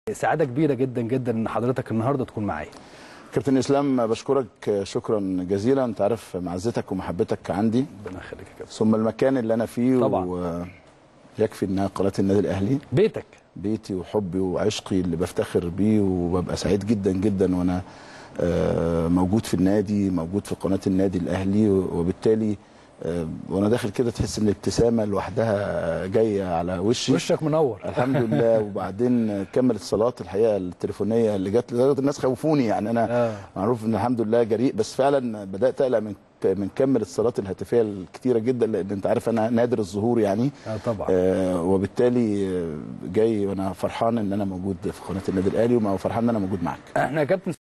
سعاده كبيره جدا جدا ان حضرتك النهارده تكون معايا كابتن اسلام بشكرك شكرا جزيلا انت عارف معزتك ومحبتك عندي ربنا يخليك يا كابتن ثم المكان اللي انا فيه طبعا. ويكفي انها قناه النادي الاهلي بيتك بيتي وحبي وعشقي اللي بفتخر بيه وببقى سعيد جدا جدا وانا آه، موجود في النادي موجود في قناه النادي الاهلي وبالتالي آه، وانا داخل كده تحس ان الابتسامه لوحدها جايه على وشي وشك منور الحمد لله وبعدين كمل الصلاه الحقيقه التليفونيه اللي جت لدرجه الناس خوفوني يعني انا آه. معروف ان الحمد لله جريء بس فعلا بدات اقلق من من كم الاتصالات الهاتفيه الكتيره جدا لان انت عارف انا نادر الظهور يعني اه طبعا آه وبالتالي آه، جاي وانا فرحان ان انا موجود في قناه النادي الاهلي وفرحان ان انا موجود معاك احنا يا كابتن